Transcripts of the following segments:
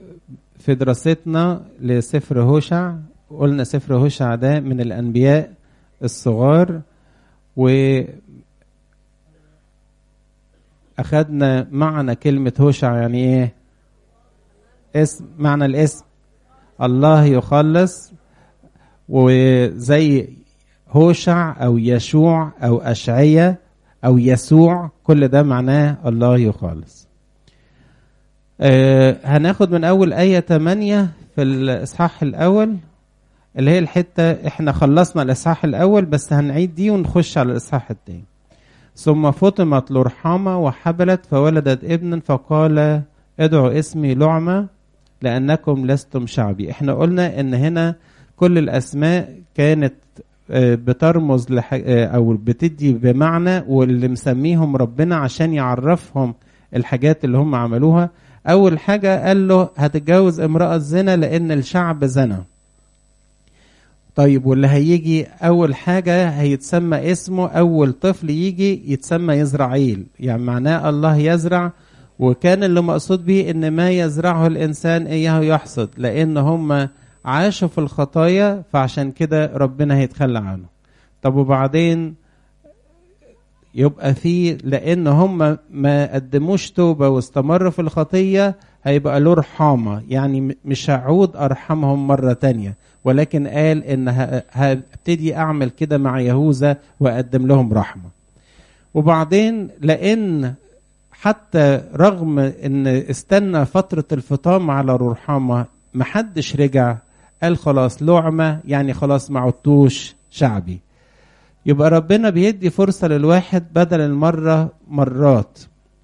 في دراستنا لسفر هوشع قلنا سفر هوشع ده من الأنبياء الصغار و أخدنا معنى كلمة هوشع يعني إيه؟ اسم معنى الاسم الله يخلص وزي هوشع أو يشوع أو أشعية أو يسوع كل ده معناه الله يخلص آه هناخد من أول آية 8 في الإصحاح الأول اللي هي الحتة احنا خلصنا الإصحاح الأول بس هنعيد دي ونخش على الإصحاح التاني ثم فطمت لرحامة وحبلت فولدت ابنا فقال ادعوا اسمي لعمة لأنكم لستم شعبي احنا قلنا ان هنا كل الأسماء كانت بترمز لح... أو بتدي بمعنى واللي مسميهم ربنا عشان يعرفهم الحاجات اللي هم عملوها أول حاجة قال له هتتجوز امرأة زنا لأن الشعب زنا طيب واللي هيجي أول حاجة هيتسمى اسمه أول طفل يجي يتسمى يزرعيل يعني معناه الله يزرع وكان اللي مقصود به إن ما يزرعه الإنسان إياه يحصد لأن هم عاشوا في الخطايا فعشان كده ربنا هيتخلى عنه طب وبعدين يبقى في لان هم ما قدموش توبه واستمروا في الخطيه هيبقى له رحامه يعني مش هعود ارحمهم مره تانية ولكن قال ان هبتدي اعمل كده مع يهوذا واقدم لهم رحمه وبعدين لان حتى رغم ان استنى فتره الفطام على رحامه محدش رجع قال خلاص لعمه يعني خلاص ما عدتوش شعبي يبقى ربنا بيدي فرصة للواحد بدل المرة مرات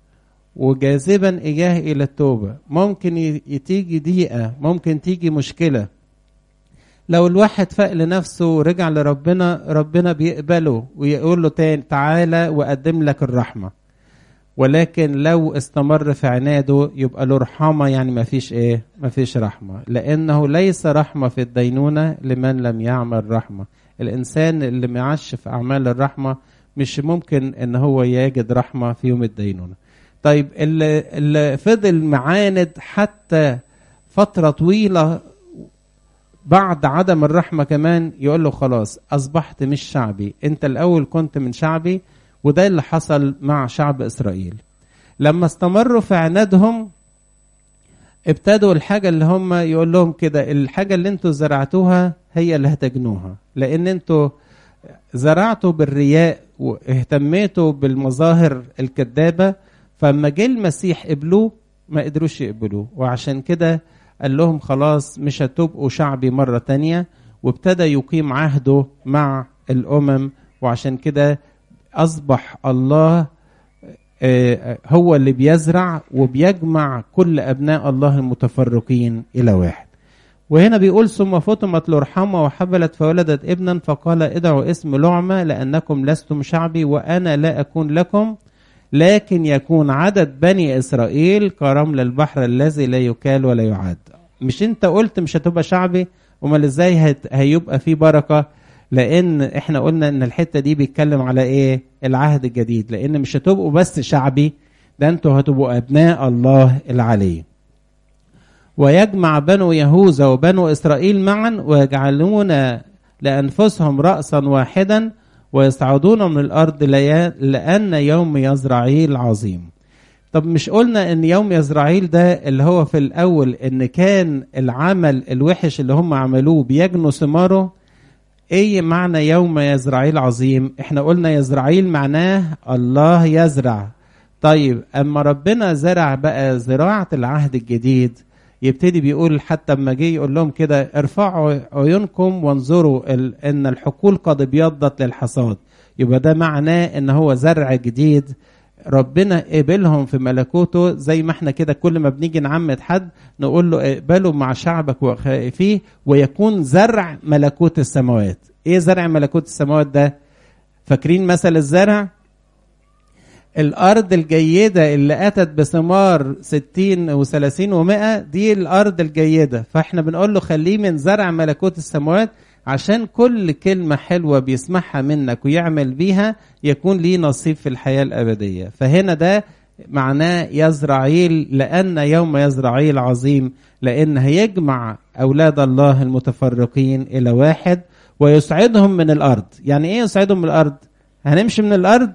وجاذبا إياه إلى التوبة ممكن تيجي ضيقة ممكن تيجي مشكلة لو الواحد فاق لنفسه ورجع لربنا ربنا بيقبله ويقول له تاني تعالى وأقدم لك الرحمة ولكن لو استمر في عناده يبقى له رحمة يعني ما فيش ايه ما فيش رحمة لأنه ليس رحمة في الدينونة لمن لم يعمل رحمة الإنسان اللي معش في أعمال الرحمة مش ممكن إن هو يجد رحمة في يوم الدينونة طيب اللي, اللي فضل معاند حتى فترة طويلة بعد عدم الرحمة كمان يقول له خلاص أصبحت مش شعبي أنت الأول كنت من شعبي وده اللي حصل مع شعب إسرائيل لما استمروا في عنادهم ابتدوا الحاجة اللي هم يقول لهم كده الحاجة اللي انتوا زرعتوها هي اللي هتجنوها لأن انتوا زرعتوا بالرياء واهتميتوا بالمظاهر الكذابة فلما جه المسيح قبلوه ما قدروش يقبلوه وعشان كده قال لهم خلاص مش هتبقوا شعبي مرة تانية وابتدى يقيم عهده مع الأمم وعشان كده أصبح الله هو اللي بيزرع وبيجمع كل أبناء الله المتفرقين إلى واحد وهنا بيقول ثم فطمت لرحمة وحبلت فولدت ابنا فقال ادعوا اسم لعمة لأنكم لستم شعبي وأنا لا أكون لكم لكن يكون عدد بني إسرائيل كرمل البحر الذي لا يكال ولا يعد مش انت قلت مش هتبقى شعبي امال ازاي هيبقى في بركه لان احنا قلنا ان الحته دي بيتكلم على ايه العهد الجديد لان مش هتبقوا بس شعبي ده انتوا هتبقوا ابناء الله العلي ويجمع بنو يهوذا وبنو اسرائيل معا ويجعلون لانفسهم راسا واحدا ويصعدون من الارض لان يوم يزرعيل عظيم طب مش قلنا ان يوم يزرعيل ده اللي هو في الاول ان كان العمل الوحش اللي هم عملوه بيجنوا ثماره ايه معنى يوم يزرعيل عظيم احنا قلنا يزرعيل معناه الله يزرع طيب اما ربنا زرع بقى زراعة العهد الجديد يبتدي بيقول حتى اما جه يقول لهم كده ارفعوا عيونكم وانظروا ان الحقول قد ابيضت للحصاد يبقى ده معناه ان هو زرع جديد ربنا قبلهم في ملكوته زي ما احنا كده كل ما بنيجي نعمد حد نقول له اقبله مع شعبك وخائفيه ويكون زرع ملكوت السماوات ايه زرع ملكوت السماوات ده فاكرين مثل الزرع الأرض الجيدة اللي أتت بثمار ستين وثلاثين ومائة دي الأرض الجيدة فإحنا بنقول له خليه من زرع ملكوت السماوات عشان كل كلمة حلوة بيسمعها منك ويعمل بيها يكون ليه نصيب في الحياة الأبدية فهنا ده معناه يزرعيل لأن يوم يزرعيل عظيم لان هيجمع اولاد الله المتفرقين الى واحد ويسعدهم من الارض يعني ايه يسعدهم من الارض هنمشي من الارض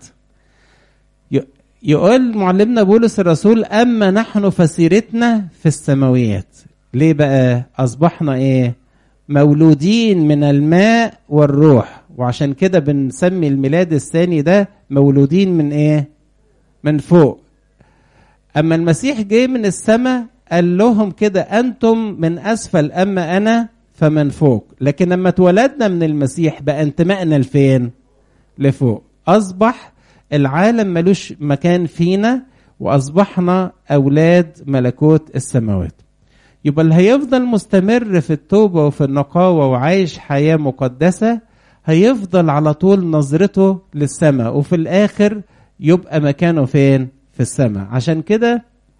يقول معلمنا بولس الرسول اما نحن فسيرتنا في السماويات ليه بقى اصبحنا ايه مولودين من الماء والروح وعشان كده بنسمي الميلاد الثاني ده مولودين من ايه من فوق اما المسيح جه من السماء قال لهم كده انتم من اسفل اما انا فمن فوق لكن لما اتولدنا من المسيح بقى انتمائنا لفين لفوق اصبح العالم ملوش مكان فينا واصبحنا اولاد ملكوت السماوات يبقى اللي هيفضل مستمر في التوبه وفي النقاوه وعايش حياه مقدسه هيفضل على طول نظرته للسماء وفي الاخر يبقى مكانه فين في السماء عشان كده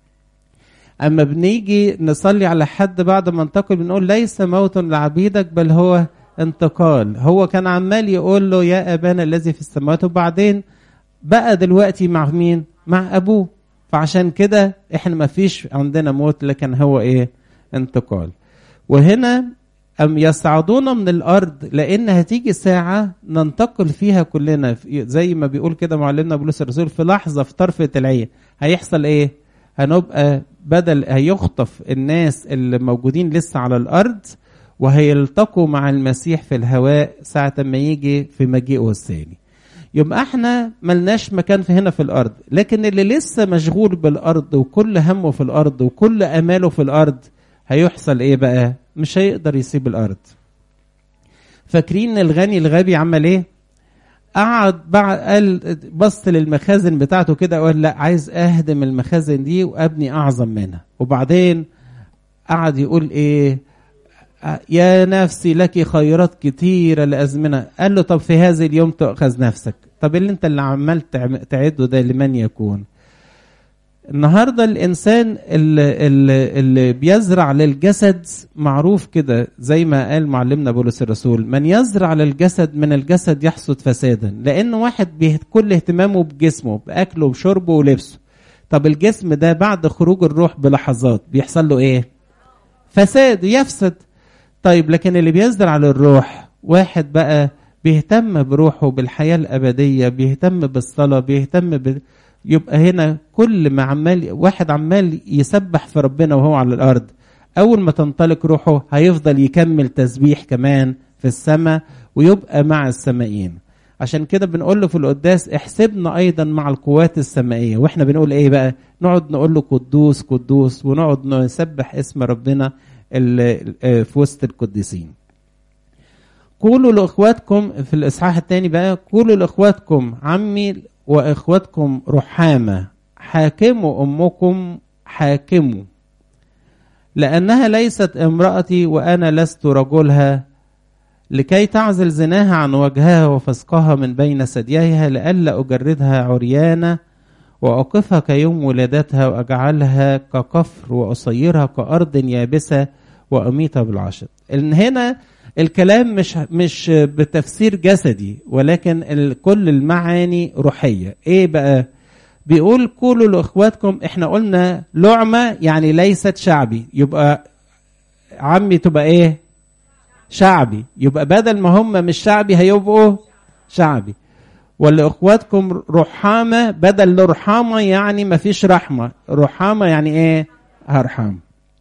اما بنيجي نصلي على حد بعد ما انتقل بنقول ليس موت لعبيدك بل هو انتقال هو كان عمال يقول له يا ابانا الذي في السماوات وبعدين بقى دلوقتي مع مين مع ابوه فعشان كده احنا ما فيش عندنا موت لكن هو ايه انتقال وهنا أم يصعدون من الأرض لأن هتيجي ساعة ننتقل فيها كلنا زي ما بيقول كده معلمنا بولس الرسول في لحظة في طرفة العين هيحصل إيه؟ هنبقى بدل هيخطف الناس اللي موجودين لسه على الأرض وهيلتقوا مع المسيح في الهواء ساعة ما يجي في مجيئه الثاني يبقى احنا ملناش مكان في هنا في الارض لكن اللي لسه مشغول بالارض وكل همه في الارض وكل اماله في الارض هيحصل ايه بقى مش هيقدر يسيب الارض فاكرين الغني الغبي عمل ايه قعد بعد قال بص للمخازن بتاعته كده وقال لا عايز اهدم المخازن دي وابني اعظم منها وبعدين قعد يقول ايه يا نفسي لك خيرات كتيرة لأزمنة قال له طب في هذا اليوم تأخذ نفسك طب اللي انت اللي عمال تعده ده لمن يكون النهارده الانسان اللي, اللي, اللي بيزرع للجسد معروف كده زي ما قال معلمنا بولس الرسول من يزرع للجسد من الجسد يحصد فسادا لان واحد كل اهتمامه بجسمه باكله وشربه ولبسه طب الجسم ده بعد خروج الروح بلحظات بيحصل له ايه فساد يفسد طيب لكن اللي بيزرع للروح واحد بقى بيهتم بروحه بالحياه الابديه بيهتم بالصلاه بيهتم ب... يبقى هنا كل ما عمال واحد عمال يسبح في ربنا وهو على الارض اول ما تنطلق روحه هيفضل يكمل تسبيح كمان في السماء ويبقى مع السمائيين عشان كده بنقول له في القداس احسبنا ايضا مع القوات السمائيه واحنا بنقول ايه بقى نقعد نقول له قدوس قدوس ونقعد نسبح اسم ربنا في وسط القديسين قولوا لاخواتكم في الاصحاح الثاني بقى قولوا لاخواتكم عمي واخواتكم رحامه حاكموا امكم حاكموا لانها ليست امراتي وانا لست رجلها لكي تعزل زناها عن وجهها وفسقها من بين ثدييها لئلا اجردها عريانه واوقفها كيوم ولادتها واجعلها كقفر واصيرها كارض يابسه واميتها بالعشر ان هنا الكلام مش مش بتفسير جسدي ولكن كل المعاني روحيه ايه بقى بيقول قولوا لاخواتكم احنا قلنا لعمه يعني ليست شعبي يبقى عمي تبقى ايه شعبي يبقى بدل ما هم مش شعبي هيبقوا شعبي ولاخواتكم رحامه بدل رحامه يعني ما فيش رحمه رحامه يعني ايه هرحم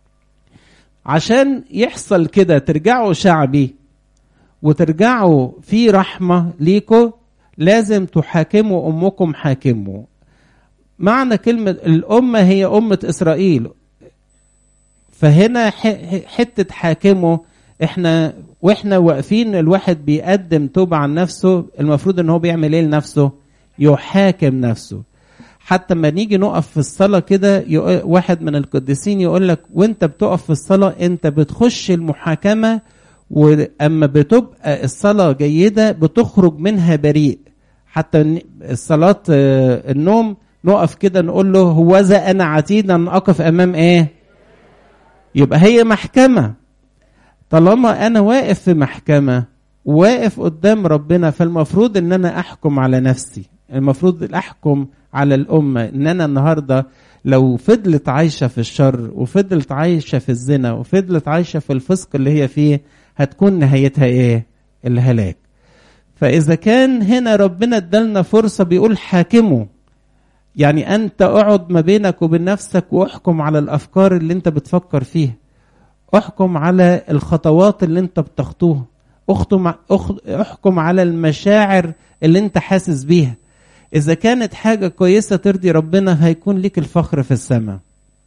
عشان يحصل كده ترجعوا شعبي وترجعوا في رحمة ليكوا لازم تحاكموا أمكم حاكموا معنى كلمة الأمة هي أمة إسرائيل فهنا حتة حاكمه احنا واحنا واقفين الواحد بيقدم توبة عن نفسه المفروض ان هو بيعمل ايه لنفسه يحاكم نفسه حتى ما نيجي نقف في الصلاة كده واحد من القديسين يقول لك وانت بتقف في الصلاة انت بتخش المحاكمة واما بتبقى الصلاة جيدة بتخرج منها بريء حتى الصلاة النوم نقف كده نقول له هوذا انا عتيد ان اقف امام ايه يبقى هي محكمة طالما انا واقف في محكمة واقف قدام ربنا فالمفروض ان انا احكم على نفسي المفروض احكم على الامه ان انا النهارده لو فضلت عايشة في الشر وفضلت عايشة في الزنا وفضلت عايشة في الفسق اللي هي فيه هتكون نهايتها ايه الهلاك فإذا كان هنا ربنا ادالنا فرصة بيقول حاكمه يعني أنت اقعد ما بينك وبين نفسك واحكم على الأفكار اللي أنت بتفكر فيها احكم على الخطوات اللي أنت بتخطوها احكم على المشاعر اللي أنت حاسس بيها إذا كانت حاجة كويسة ترضي ربنا هيكون ليك الفخر في السماء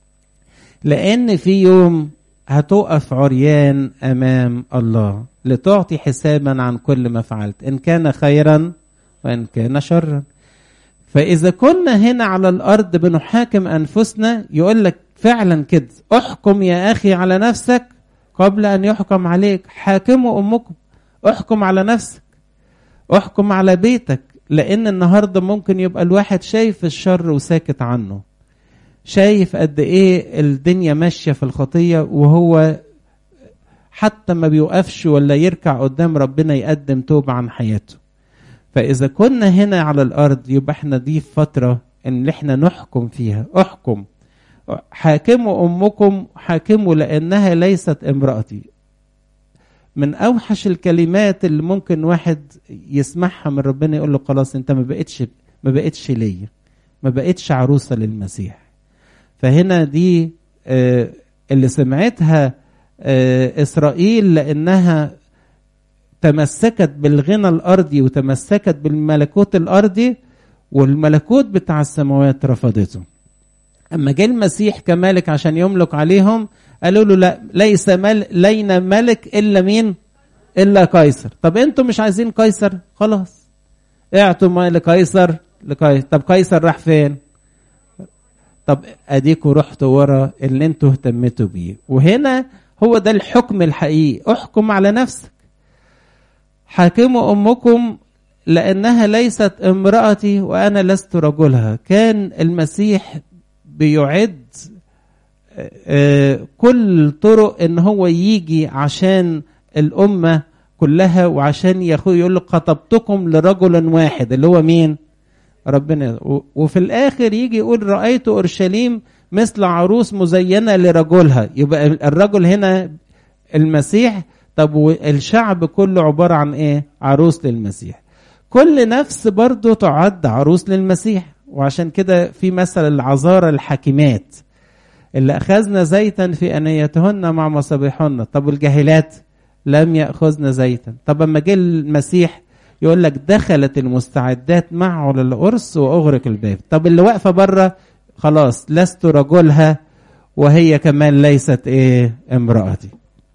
لأن في يوم هتقف عريان أمام الله لتعطي حسابا عن كل ما فعلت إن كان خيرا وإن كان شرا فإذا كنا هنا على الأرض بنحاكم أنفسنا يقول لك فعلا كده احكم يا أخي على نفسك قبل أن يحكم عليك حاكموا أمكم احكم على نفسك احكم على بيتك لأن النهاردة ممكن يبقى الواحد شايف الشر وساكت عنه شايف قد إيه الدنيا ماشية في الخطية وهو حتى ما بيوقفش ولا يركع قدام ربنا يقدم توبة عن حياته فإذا كنا هنا على الأرض يبقى احنا دي فترة إن احنا نحكم فيها احكم حاكموا أمكم حاكموا لأنها ليست امرأتي من أوحش الكلمات اللي ممكن واحد يسمعها من ربنا يقول له خلاص أنت ما بقتش ما بقتش ليا ما بقتش عروسة للمسيح فهنا دي آه اللي سمعتها آه إسرائيل لأنها تمسكت بالغنى الأرضي وتمسكت بالملكوت الأرضي والملكوت بتاع السماوات رفضته أما جه المسيح كمالك عشان يملك عليهم قالوا له لا ليس مل لينا ملك إلا مين إلا قيصر طب أنتم مش عايزين قيصر خلاص اعطوا ما لقيصر لقيصر طب قيصر راح فين طب اديكوا رحتوا ورا اللي انتوا اهتمتوا بيه وهنا هو ده الحكم الحقيقي احكم على نفسك حاكموا امكم لانها ليست امراتي وانا لست رجلها كان المسيح بيعد كل طرق ان هو يجي عشان الامه كلها وعشان يقول له خطبتكم لرجل واحد اللي هو مين ربنا وفي الاخر يجي يقول رايت اورشليم مثل عروس مزينه لرجلها يبقى الرجل هنا المسيح طب والشعب كله عباره عن ايه عروس للمسيح كل نفس برضه تعد عروس للمسيح وعشان كده في مثل العذارى الحاكمات اللي اخذنا زيتا في انيتهن مع مصابيحهن طب الجاهلات لم ياخذن زيتا طب اما جه المسيح يقول لك دخلت المستعدات معه للقرص واغرق الباب طب اللي واقفه بره خلاص لست رجلها وهي كمان ليست ايه امرأتي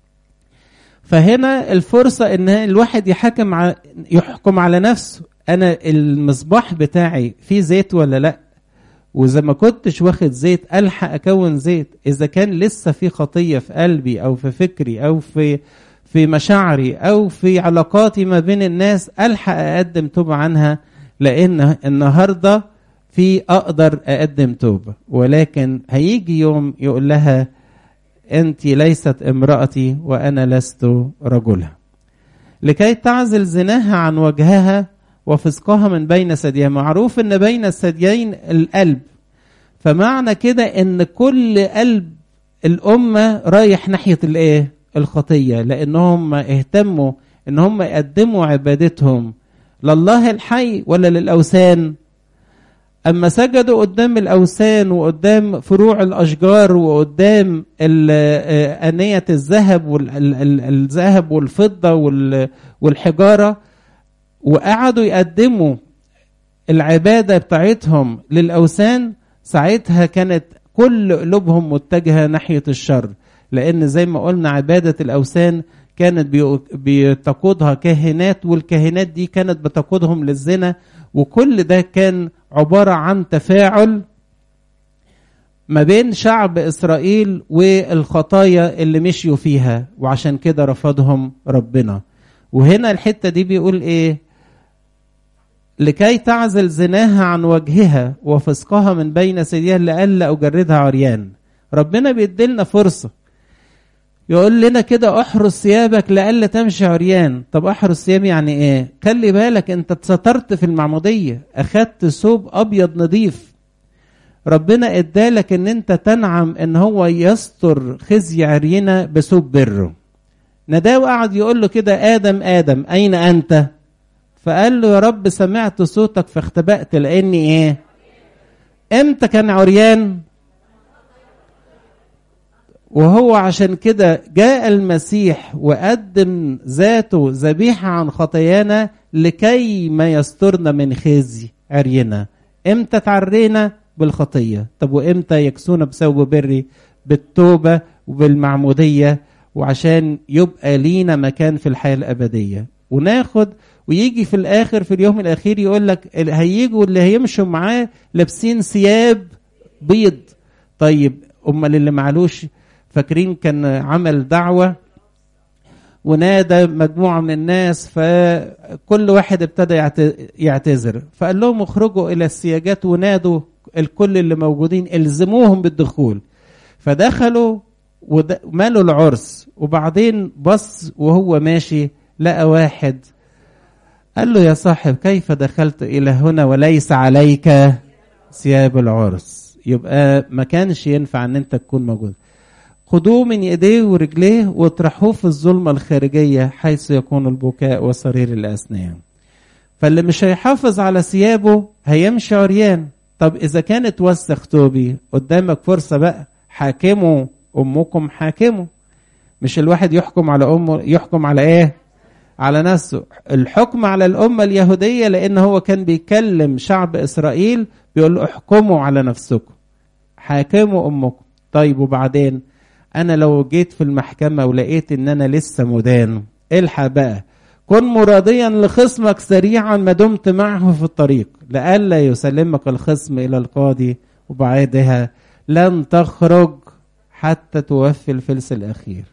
فهنا الفرصة ان الواحد يحكم على يحكم على نفسه انا المصباح بتاعي فيه زيت ولا لا واذا ما كنتش واخد زيت الحق اكون زيت اذا كان لسه في خطية في قلبي او في فكري او في في مشاعري او في علاقاتي ما بين الناس الحق اقدم توبه عنها لان النهارده في اقدر اقدم توبه ولكن هيجي يوم يقول لها انت ليست امراتي وانا لست رجلها لكي تعزل زناها عن وجهها وفسقها من بين ثديها معروف ان بين الثديين القلب فمعنى كده ان كل قلب الامه رايح ناحيه الايه الخطية لأنهم اهتموا إن هم يقدموا عبادتهم لله الحي ولا للأوثان أما سجدوا قدام الأوثان وقدام فروع الأشجار وقدام أنية الذهب والذهب والفضة والحجارة وقعدوا يقدموا العبادة بتاعتهم للأوثان ساعتها كانت كل قلوبهم متجهة ناحية الشر لان زي ما قلنا عباده الاوثان كانت بتقودها كاهنات والكاهنات دي كانت بتقودهم للزنا وكل ده كان عباره عن تفاعل ما بين شعب اسرائيل والخطايا اللي مشيوا فيها وعشان كده رفضهم ربنا وهنا الحته دي بيقول ايه لكي تعزل زناها عن وجهها وفسقها من بين سيديها لئلا اجردها عريان ربنا بيديلنا فرصه يقول لنا كده احرس ثيابك لئلا تمشي عريان طب احرس ثيابي يعني ايه خلي بالك انت اتسترت في المعموديه اخدت ثوب ابيض نظيف ربنا ادالك ان انت تنعم ان هو يستر خزي عرينا بسوء بره نداو قعد يقول له كده ادم ادم اين انت فقال له يا رب سمعت صوتك فاختبأت لاني ايه امتى كان عريان وهو عشان كده جاء المسيح وقدم ذاته ذبيحة عن خطايانا لكي ما يسترنا من خزي عرينا امتى تعرينا بالخطية طب وامتى يكسونا بسبب بري بالتوبة وبالمعمودية وعشان يبقى لينا مكان في الحياة الأبدية وناخد ويجي في الآخر في اليوم الأخير يقول لك هيجوا اللي هيمشوا معاه لابسين ثياب بيض طيب أمال اللي معلوش فاكرين كان عمل دعوة ونادى مجموعة من الناس فكل واحد ابتدى يعتذر فقال لهم اخرجوا إلى السياجات ونادوا الكل اللي موجودين الزموهم بالدخول فدخلوا ومالوا العرس وبعدين بص وهو ماشي لقى واحد قال له يا صاحب كيف دخلت إلى هنا وليس عليك ثياب العرس يبقى ما كانش ينفع ان انت تكون موجود خدوه من ايديه ورجليه واطرحوه في الظلمة الخارجية حيث يكون البكاء وصرير الأسنان فاللي مش هيحافظ على ثيابه هيمشي عريان طب إذا كانت وسخ توبي قدامك فرصة بقى حاكموا أمكم حاكموا مش الواحد يحكم على أمه يحكم على إيه؟ على نفسه الحكم على الأمة اليهودية لأن هو كان بيكلم شعب إسرائيل بيقول له احكموا على نفسكم حاكموا أمكم طيب وبعدين انا لو جيت في المحكمة ولقيت ان انا لسه مدان الحق بقى كن مراديا لخصمك سريعا ما دمت معه في الطريق لئلا يسلمك الخصم الى القاضي وبعدها لن تخرج حتى توفي الفلس الاخير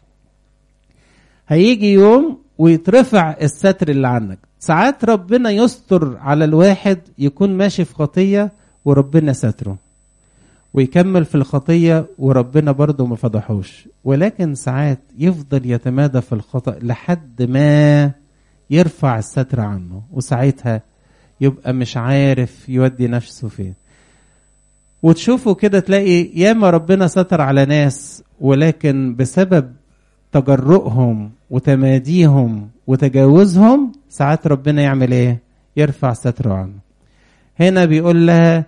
هيجي يوم ويترفع الستر اللي عنك ساعات ربنا يستر على الواحد يكون ماشي في خطية وربنا ستره ويكمل في الخطية وربنا برضه ما فضحوش ولكن ساعات يفضل يتمادى في الخطأ لحد ما يرفع الستر عنه وساعتها يبقى مش عارف يودي نفسه فين وتشوفوا كده تلاقي ياما ربنا ستر على ناس ولكن بسبب تجرؤهم وتماديهم وتجاوزهم ساعات ربنا يعمل ايه يرفع ستره عنه هنا بيقول لها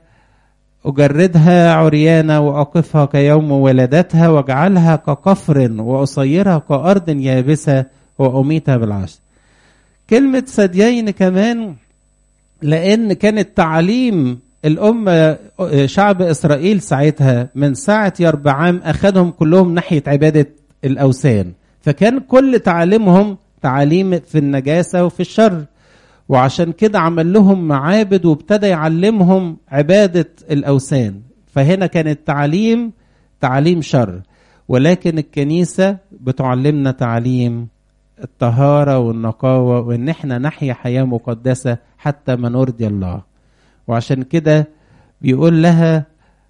أجردها عريانة وأقفها كيوم ولدتها واجعلها كقفر وأصيرها كأرض يابسة وأميتها بالعشر كلمة ثديين كمان لأن كانت تعليم الأمة شعب إسرائيل ساعتها من ساعة يربعام أخذهم كلهم ناحية عبادة الأوثان فكان كل تعليمهم تعاليم في النجاسة وفي الشر وعشان كده عمل لهم معابد وابتدى يعلمهم عبادة الأوثان فهنا كان التعليم تعليم شر ولكن الكنيسة بتعلمنا تعليم الطهارة والنقاوة وإن احنا نحيا حياة مقدسة حتى ما نرضي الله وعشان كده بيقول لها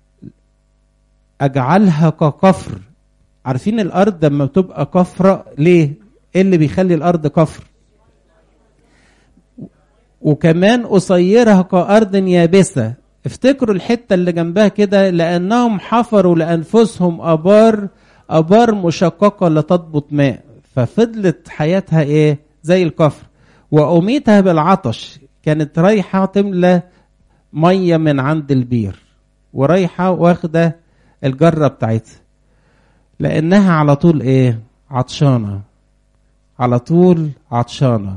أجعلها كقفر عارفين الأرض لما بتبقى كفرة ليه؟ إيه اللي بيخلي الأرض كفر؟ وكمان أصيرها كأرض يابسة افتكروا الحتة اللي جنبها كده لأنهم حفروا لأنفسهم أبار أبار مشققة لا تضبط ماء ففضلت حياتها إيه زي الكفر وأميتها بالعطش كانت رايحة تملى مية من عند البير ورايحة واخدة الجرة بتاعتها لأنها على طول إيه عطشانة على طول عطشانة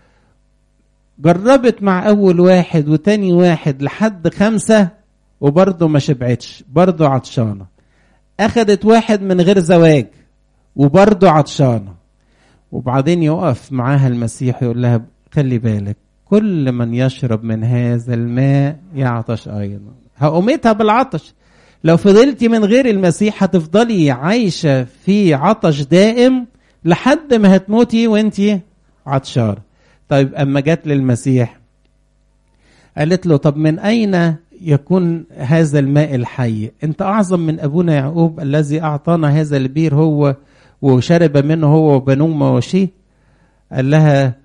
جربت مع أول واحد وتاني واحد لحد خمسة وبرضه ما شبعتش برضه عطشانة أخدت واحد من غير زواج وبرضه عطشانة وبعدين يقف معاها المسيح يقول لها خلي بالك كل من يشرب من هذا الماء يعطش أيضا هقومتها بالعطش لو فضلتي من غير المسيح هتفضلي عايشة في عطش دائم لحد ما هتموتي وانتي عطشانة طيب أما جت للمسيح قالت له طب من أين يكون هذا الماء الحي أنت أعظم من أبونا يعقوب الذي أعطانا هذا البير هو وشرب منه هو وبنوه مواشيه قال لها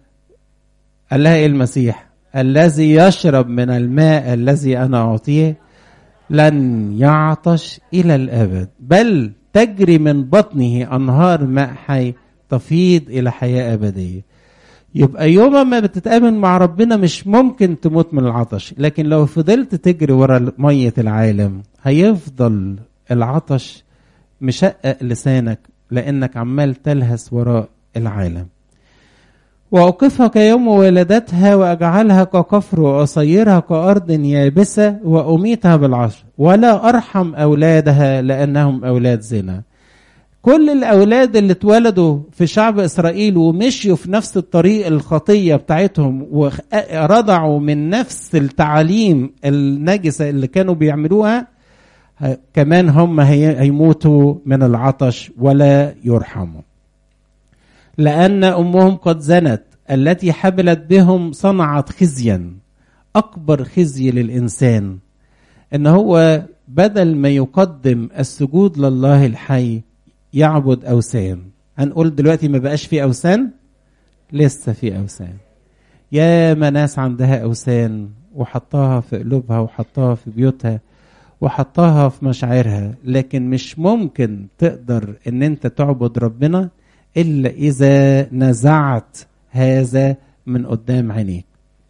قال لها إيه المسيح الذي يشرب من الماء الذي أنا أعطيه لن يعطش إلى الأبد بل تجري من بطنه أنهار ماء حي تفيض إلى حياة أبدية يبقى يوم ما بتتقابل مع ربنا مش ممكن تموت من العطش لكن لو فضلت تجري ورا مية العالم هيفضل العطش مشقق لسانك لأنك عمال تلهس وراء العالم وأوقفها كيوم ولدتها وأجعلها ككفر وأصيرها كأرض يابسة وأميتها بالعشر ولا أرحم أولادها لأنهم أولاد زنا كل الأولاد اللي اتولدوا في شعب إسرائيل ومشيوا في نفس الطريق الخطية بتاعتهم ورضعوا من نفس التعاليم النجسة اللي كانوا بيعملوها كمان هم هيموتوا من العطش ولا يرحموا لأن أمهم قد زنت التي حبلت بهم صنعت خزيا أكبر خزي للإنسان إن هو بدل ما يقدم السجود لله الحي يعبد أوثان هنقول دلوقتي ما بقاش في أوثان لسه في أوثان يا ما ناس عندها أوثان وحطاها في قلوبها وحطاها في بيوتها وحطاها في مشاعرها لكن مش ممكن تقدر ان انت تعبد ربنا الا اذا نزعت هذا من قدام عينيك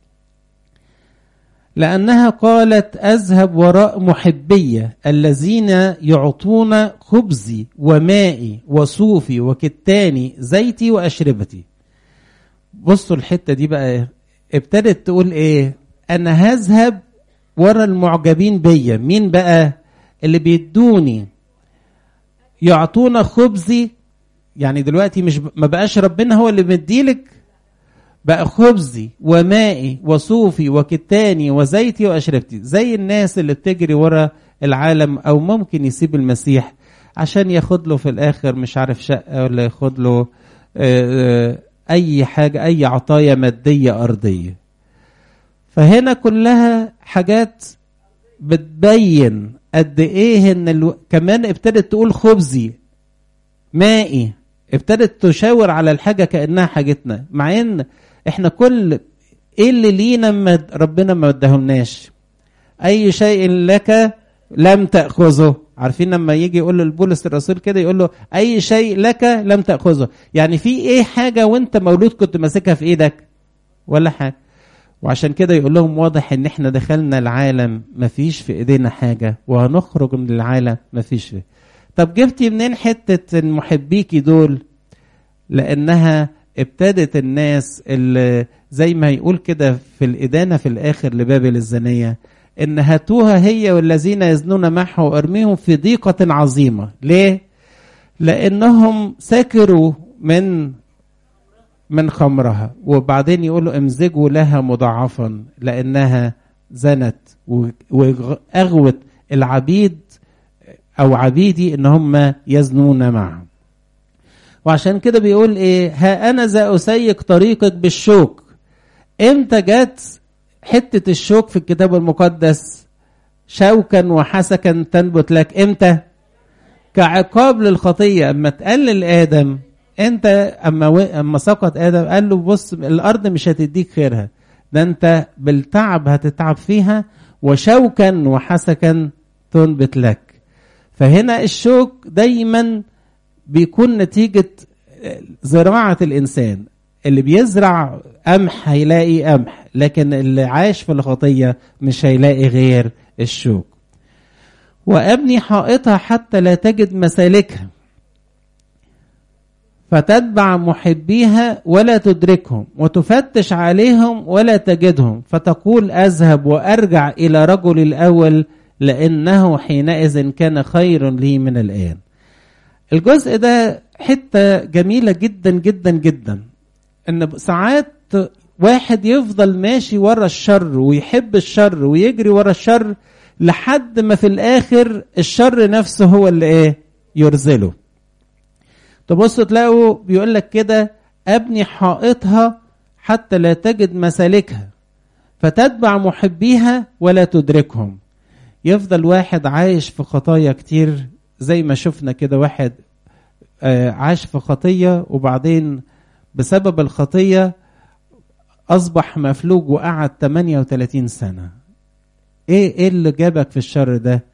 لانها قالت اذهب وراء محبيه الذين يعطون خبزي ومائي وصوفي وكتاني زيتي واشربتي بصوا الحته دي بقى ابتدت تقول ايه انا هذهب ورا المعجبين بيا مين بقى اللي بيدوني يعطونا خبزي يعني دلوقتي مش ما بقاش ربنا هو اللي مديلك بقى خبزي ومائي وصوفي وكتاني وزيتي واشربتي زي الناس اللي بتجري ورا العالم او ممكن يسيب المسيح عشان ياخد له في الاخر مش عارف شقه ولا ياخد له اي حاجه اي عطايا ماديه ارضيه فهنا كلها حاجات بتبين قد ايه ان الو... كمان ابتدت تقول خبزي مائي ابتدت تشاور على الحاجه كانها حاجتنا مع ان احنا كل ايه اللي لينا ما ربنا ما اداهمناش اي شيء لك لم تاخذه عارفين لما يجي يقول لبولس الرسول كده يقول له اي شيء لك لم تاخذه يعني في ايه حاجه وانت مولود كنت ماسكها في ايدك ولا حاجه وعشان كده يقول لهم واضح ان احنا دخلنا العالم مفيش في ايدينا حاجة وهنخرج من العالم مفيش فيه طب جبتي منين حتة محبيكي دول لانها ابتدت الناس اللي زي ما يقول كده في الإدانة في الآخر لبابل الزانية إن هاتوها هي والذين يزنون معه وأرميهم في ضيقة عظيمة ليه؟ لأنهم سكروا من من خمرها وبعدين يقولوا امزجوا لها مضاعفا لانها زنت واغوت العبيد او عبيدي ان هم يزنون معه وعشان كده بيقول ايه ها انا ذا اسيق طريقك بالشوك امتى جت حته الشوك في الكتاب المقدس شوكا وحسكا تنبت لك امتى كعقاب للخطيه اما تقلل ادم انت اما و... اما سقط ادم قال له بص الارض مش هتديك خيرها ده انت بالتعب هتتعب فيها وشوكا وحسكا تنبت لك فهنا الشوك دايما بيكون نتيجة زراعة الإنسان اللي بيزرع قمح هيلاقي قمح لكن اللي عاش في الخطية مش هيلاقي غير الشوك وأبني حائطها حتى لا تجد مسالكها فتتبع محبيها ولا تدركهم وتفتش عليهم ولا تجدهم فتقول اذهب وارجع الى رجل الاول لانه حينئذ كان خير لي من الان الجزء ده حته جميله جدا جدا جدا ان ساعات واحد يفضل ماشي ورا الشر ويحب الشر ويجري ورا الشر لحد ما في الاخر الشر نفسه هو اللي ايه يرزله تبصوا تلاقوا بيقول لك كده ابني حائطها حتى لا تجد مسالكها فتتبع محبيها ولا تدركهم يفضل واحد عايش في خطايا كتير زي ما شفنا كده واحد عاش في خطية وبعدين بسبب الخطية أصبح مفلوج وقعد 38 سنة إيه إيه اللي جابك في الشر ده؟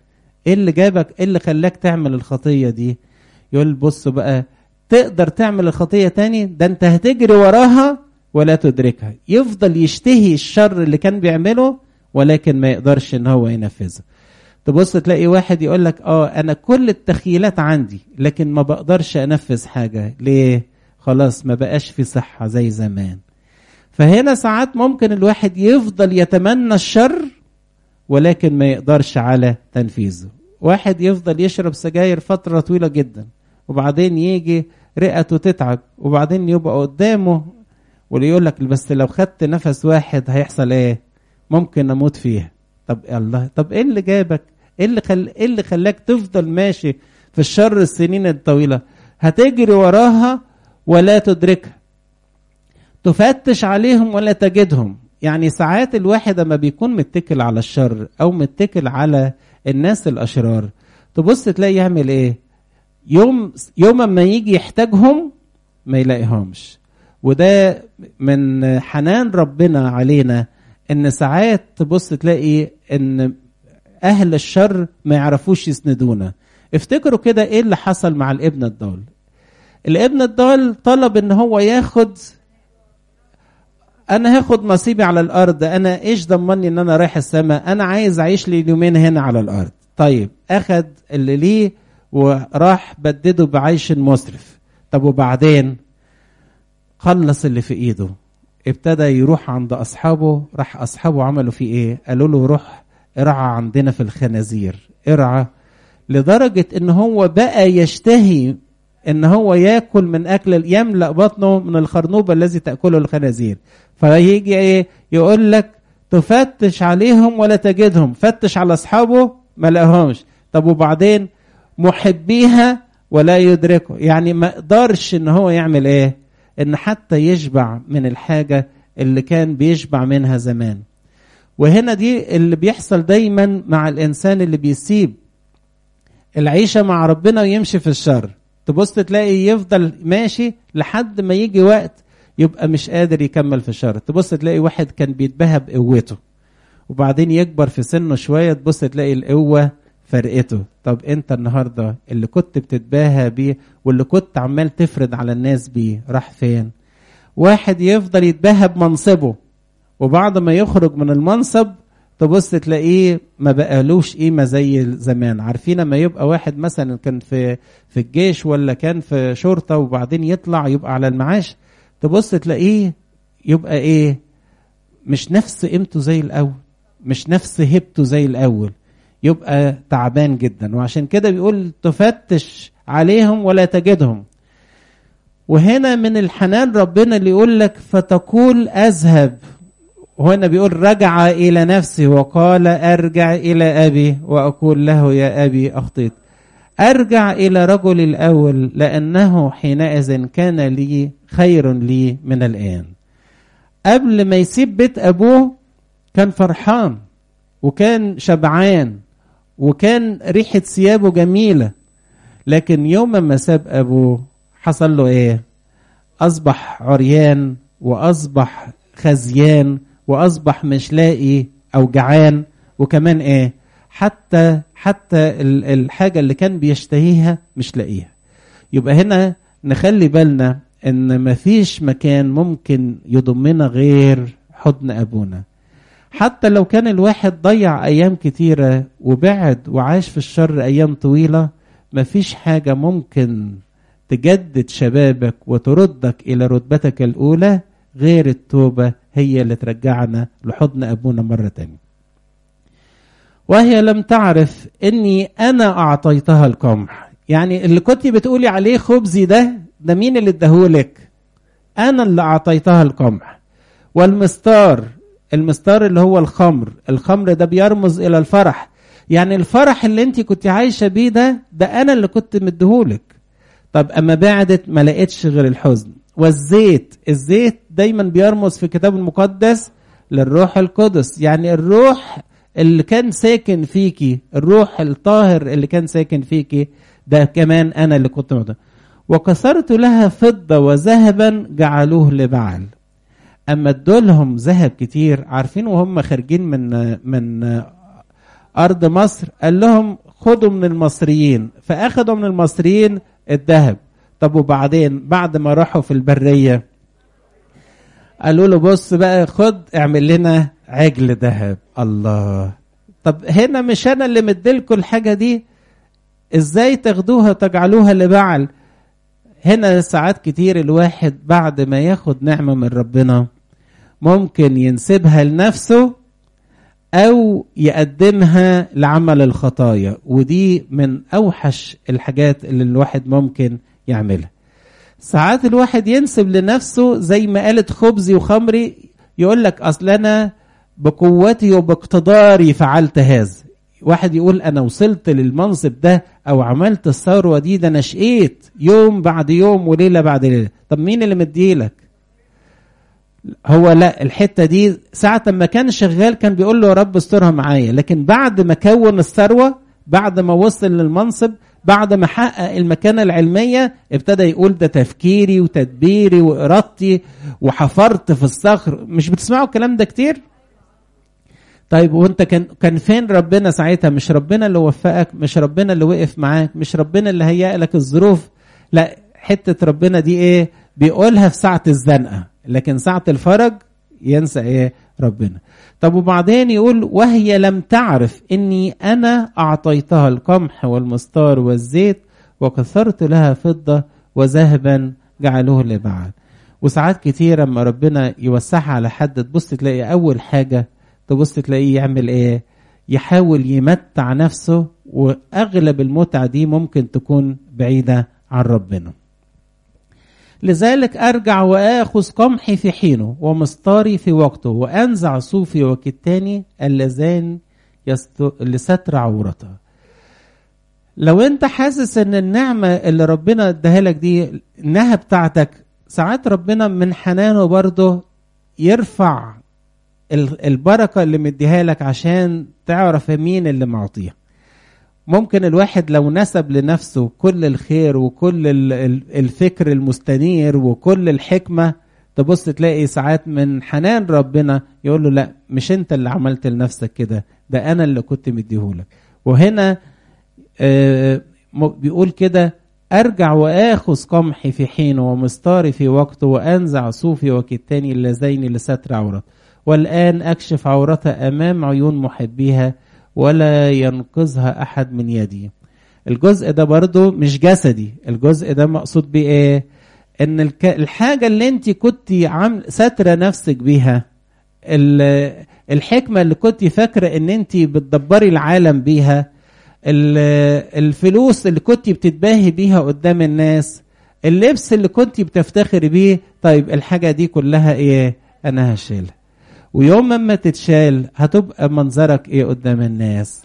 ايه اللي جابك ايه اللي خلاك تعمل الخطيه دي يقول بص بقى تقدر تعمل الخطيه تاني ده انت هتجري وراها ولا تدركها يفضل يشتهي الشر اللي كان بيعمله ولكن ما يقدرش ان هو ينفذه تبص تلاقي واحد يقول لك اه انا كل التخيلات عندي لكن ما بقدرش انفذ حاجه ليه خلاص ما بقاش في صحه زي زمان فهنا ساعات ممكن الواحد يفضل يتمنى الشر ولكن ما يقدرش على تنفيذه واحد يفضل يشرب سجاير فتره طويله جدا وبعدين يجي رئته تتعب وبعدين يبقى قدامه واللي يقول لك بس لو خدت نفس واحد هيحصل ايه ممكن اموت فيها طب الله طب ايه اللي جابك ايه اللي خل... ايه اللي خلاك تفضل ماشي في الشر السنين الطويله هتجري وراها ولا تدركها تفتش عليهم ولا تجدهم يعني ساعات الواحد لما بيكون متكل على الشر او متكل على الناس الاشرار تبص تلاقي يعمل ايه يوم يوم ما يجي يحتاجهم ما يلاقيهمش وده من حنان ربنا علينا ان ساعات تبص تلاقي ان اهل الشر ما يعرفوش يسندونا افتكروا كده ايه اللي حصل مع الابن الضال الابن الضال طلب ان هو ياخد انا هاخد نصيبي على الارض انا ايش ضمني ان انا رايح السماء انا عايز اعيش لي اليومين هنا على الارض طيب اخد اللي ليه وراح بدده بعيش مسرف طب وبعدين خلص اللي في ايده ابتدى يروح عند اصحابه راح اصحابه عملوا فيه ايه قالوا له روح ارعى عندنا في الخنازير ارعى لدرجة ان هو بقى يشتهي ان هو ياكل من اكل يملأ بطنه من الخرنوب الذي تأكله الخنازير فيجي ايه يقول لك تفتش عليهم ولا تجدهم فتش على اصحابه ما لقاهمش طب وبعدين محبيها ولا يدركه يعني ما قدرش ان هو يعمل ايه ان حتى يشبع من الحاجة اللي كان بيشبع منها زمان وهنا دي اللي بيحصل دايما مع الانسان اللي بيسيب العيشة مع ربنا ويمشي في الشر تبص تلاقي يفضل ماشي لحد ما يجي وقت يبقى مش قادر يكمل في الشر تبص تلاقي واحد كان بيتباهى بقوته وبعدين يكبر في سنه شوية تبص تلاقي القوة فرقته طب انت النهاردة اللي كنت بتتباهى بيه واللي كنت عمال تفرض على الناس بيه راح فين واحد يفضل يتباهى بمنصبه وبعد ما يخرج من المنصب تبص تلاقيه ما بقالوش قيمه زي زمان عارفين لما يبقى واحد مثلا كان في في الجيش ولا كان في شرطه وبعدين يطلع يبقى على المعاش تبص تلاقيه يبقى ايه مش نفس قيمته زي الاول مش نفس هيبته زي الاول يبقى تعبان جدا وعشان كده بيقول تفتش عليهم ولا تجدهم وهنا من الحنان ربنا اللي يقول لك فتقول اذهب وهنا بيقول رجع إلى نفسه وقال أرجع إلى أبي وأقول له يا أبي أخطيت أرجع إلى رجل الأول لأنه حينئذ كان لي خير لي من الآن قبل ما يسيب بيت أبوه كان فرحان وكان شبعان وكان ريحة ثيابه جميلة لكن يوم ما ساب أبوه حصل له إيه أصبح عريان وأصبح خزيان واصبح مش لاقي او جعان وكمان ايه حتى حتى الحاجه اللي كان بيشتهيها مش لاقيها يبقى هنا نخلي بالنا ان مفيش مكان ممكن يضمنا غير حضن ابونا حتى لو كان الواحد ضيع ايام كتيره وبعد وعاش في الشر ايام طويله مفيش حاجه ممكن تجدد شبابك وتردك الى رتبتك الاولى غير التوبة هي اللي ترجعنا لحضن أبونا مرة تانية وهي لم تعرف أني أنا أعطيتها القمح يعني اللي كنت بتقولي عليه خبزي ده ده مين اللي اداهولك أنا اللي أعطيتها القمح والمستار المستار اللي هو الخمر الخمر ده بيرمز إلى الفرح يعني الفرح اللي انت كنت عايشة بيه ده ده أنا اللي كنت مديهولك طب أما بعدت ما لقيتش غير الحزن والزيت الزيت دايما بيرمز في الكتاب المقدس للروح القدس يعني الروح اللي كان ساكن فيكي الروح الطاهر اللي كان ساكن فيكي ده كمان انا اللي كنت مدى. وكسرت لها فضة وذهبا جعلوه لبعل اما ادولهم ذهب كتير عارفين وهم خارجين من من ارض مصر قال لهم خدوا من المصريين فاخدوا من المصريين الذهب طب وبعدين بعد ما راحوا في البريه قالوا له بص بقى خد اعمل لنا عجل ذهب الله طب هنا مش انا اللي مديلكوا الحاجه دي ازاي تاخدوها تجعلوها لبعل هنا ساعات كتير الواحد بعد ما ياخد نعمه من ربنا ممكن ينسبها لنفسه او يقدمها لعمل الخطايا ودي من اوحش الحاجات اللي الواحد ممكن يعملها ساعات الواحد ينسب لنفسه زي ما قالت خبزي وخمري يقول لك اصل انا بقوتي وباقتداري فعلت هذا واحد يقول انا وصلت للمنصب ده او عملت الثروه دي ده انا شقيت يوم بعد يوم وليله بعد ليله طب مين اللي مديلك هو لا الحته دي ساعه ما كان شغال كان بيقول له يا رب استرها معايا لكن بعد ما كون الثروه بعد ما وصل للمنصب بعد ما حقق المكانة العلمية ابتدى يقول ده تفكيري وتدبيري وإرادتي وحفرت في الصخر مش بتسمعوا الكلام ده كتير؟ طيب وانت كان كان فين ربنا ساعتها مش ربنا اللي وفقك مش ربنا اللي وقف معاك مش ربنا اللي هيأ لك الظروف لا حتة ربنا دي ايه بيقولها في ساعة الزنقة لكن ساعة الفرج ينسى ايه ربنا طب وبعدين يقول وهي لم تعرف اني انا اعطيتها القمح والمستار والزيت وكثرت لها فضة وذهبا جعلوه لبعل وساعات كتير لما ربنا يوسعها على حد تبص تلاقي اول حاجة تبص تلاقيه يعمل ايه يحاول يمتع نفسه واغلب المتعة دي ممكن تكون بعيدة عن ربنا لذلك أرجع وآخذ قمحي في حينه ومستاري في وقته وأنزع صوفي وكتاني اللذان يست... لستر عورته لو انت حاسس ان النعمة اللي ربنا اداها لك دي انها بتاعتك ساعات ربنا من حنانه برضه يرفع البركة اللي مديها لك عشان تعرف مين اللي معطيها ممكن الواحد لو نسب لنفسه كل الخير وكل الفكر المستنير وكل الحكمة تبص تلاقي ساعات من حنان ربنا يقول له لا مش انت اللي عملت لنفسك كده ده انا اللي كنت مديهولك وهنا آه بيقول كده ارجع واخذ قمحي في حينه ومستاري في وقته وانزع صوفي وكتاني اللذين لستر عورته والان اكشف عورتها امام عيون محبيها ولا ينقذها احد من يدي الجزء ده برضو مش جسدي الجزء ده مقصود بيه ايه ان الك... الحاجة اللي انت كنت عامل ساترة نفسك بيها ال... الحكمة اللي كنت فاكرة ان انت بتدبري العالم بيها ال... الفلوس اللي كنت بتتباهي بيها قدام الناس اللبس اللي كنت بتفتخري بيه طيب الحاجة دي كلها ايه انا هشيلها ويوم ما تتشال هتبقى منظرك ايه قدام الناس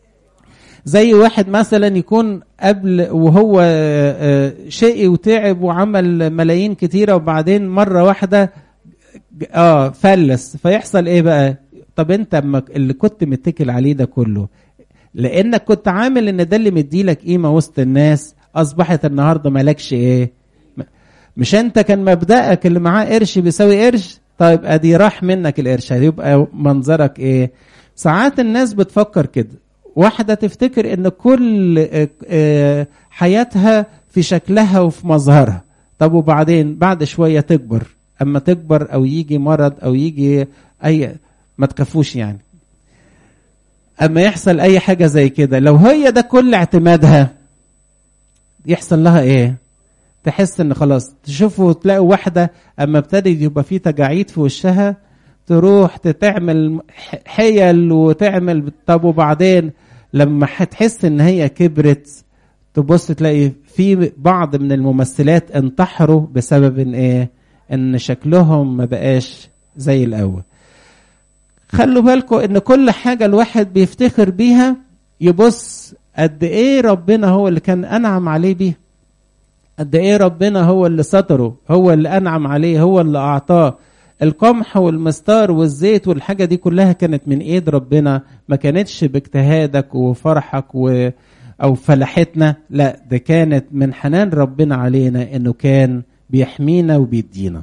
زي واحد مثلا يكون قبل وهو شقي وتعب وعمل ملايين كتيره وبعدين مره واحده اه فلس فيحصل ايه بقى طب انت اللي كنت متكل عليه ده كله لانك كنت عامل ان ده اللي مديلك قيمه وسط الناس اصبحت النهارده مالكش ايه مش انت كان مبدأك اللي معاه قرش بيساوي قرش طيب ادي راح منك القرش هيبقى منظرك ايه ساعات الناس بتفكر كده واحده تفتكر ان كل حياتها في شكلها وفي مظهرها طب وبعدين بعد شويه تكبر اما تكبر او يجي مرض او يجي اي ما تكفوش يعني اما يحصل اي حاجه زي كده لو هي ده كل اعتمادها يحصل لها ايه تحس ان خلاص تشوفوا تلاقوا واحده اما ابتدت يبقى في تجاعيد في وشها تروح تعمل حيل وتعمل طب وبعدين لما هتحس ان هي كبرت تبص تلاقي في بعض من الممثلات انتحروا بسبب ان ايه ان شكلهم ما بقاش زي الاول خلوا بالكم ان كل حاجه الواحد بيفتخر بيها يبص قد ايه ربنا هو اللي كان انعم عليه بيها قد ايه ربنا هو اللي ستره هو اللي انعم عليه هو اللي اعطاه القمح والمستار والزيت والحاجه دي كلها كانت من ايد ربنا ما كانتش باجتهادك وفرحك و او فلاحتنا لا ده كانت من حنان ربنا علينا انه كان بيحمينا وبيدينا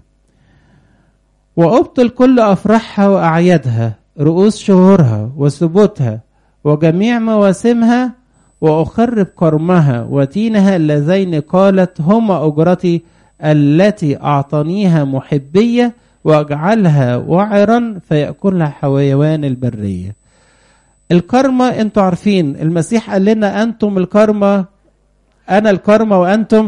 وابطل كل افراحها واعيادها رؤوس شهورها وثبوتها وجميع مواسمها وأخرب كرمها وتينها اللذين قالت هما أجرتي التي أعطانيها محبية وأجعلها وعرا فيأكلها حيوان البرية الكرمة انتوا عارفين المسيح قال لنا أنتم الكرمة أنا الكرمة وأنتم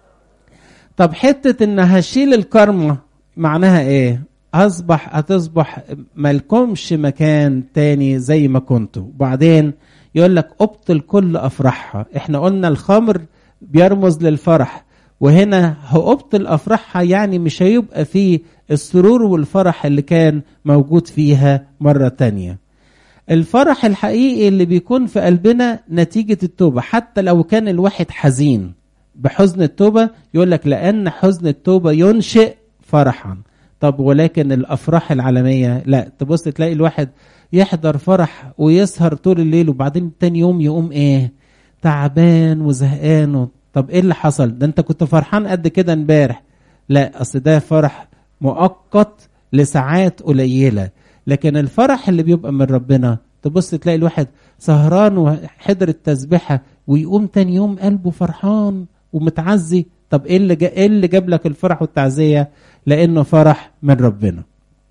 طب حتة إن هشيل الكرمة معناها إيه؟ أصبح هتصبح ملكمش مكان تاني زي ما كنتوا وبعدين يقول لك ابطل كل افراحها احنا قلنا الخمر بيرمز للفرح وهنا هأبطل افراحها يعني مش هيبقى فيه السرور والفرح اللي كان موجود فيها مرة تانية الفرح الحقيقي اللي بيكون في قلبنا نتيجة التوبة حتى لو كان الواحد حزين بحزن التوبة يقول لك لأن حزن التوبة ينشئ فرحا طب ولكن الأفراح العالمية لا تبص تلاقي الواحد يحضر فرح ويسهر طول الليل وبعدين تاني يوم يقوم ايه تعبان وزهقان طب ايه اللي حصل ده انت كنت فرحان قد كده امبارح لا اصل ده فرح مؤقت لساعات قليله لكن الفرح اللي بيبقى من ربنا تبص تلاقي الواحد سهران وحضر التسبيحه ويقوم تاني يوم قلبه فرحان ومتعزي طب ايه اللي ايه اللي جاب لك الفرح والتعزيه لانه فرح من ربنا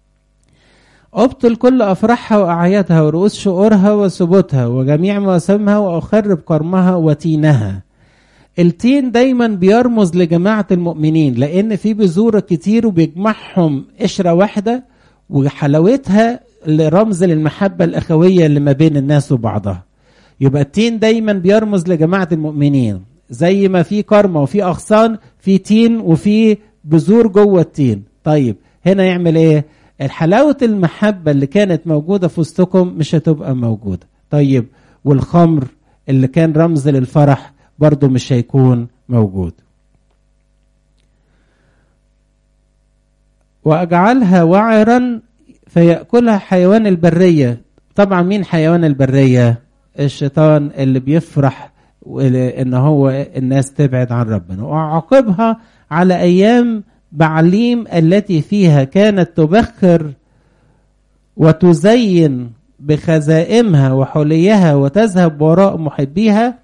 أبطل كل أفراحها وأعيادها ورؤوس شؤورها وثبوتها وجميع مواسمها وأخرب كرمها وتينها التين دايما بيرمز لجماعة المؤمنين لأن في بذور كتير وبيجمعهم قشرة واحدة وحلاوتها رمز للمحبة الأخوية اللي ما بين الناس وبعضها يبقى التين دايما بيرمز لجماعة المؤمنين زي ما في كرمة وفي أغصان في تين وفي بذور جوه التين طيب هنا يعمل ايه الحلاوة المحبة اللي كانت موجودة في وسطكم مش هتبقى موجودة طيب والخمر اللي كان رمز للفرح برضه مش هيكون موجود وأجعلها وعرا فيأكلها حيوان البرية طبعا مين حيوان البرية الشيطان اللي بيفرح ان هو الناس تبعد عن ربنا وأعاقبها على أيام بعليم التي فيها كانت تبخر وتزين بخزائمها وحليها وتذهب وراء محبيها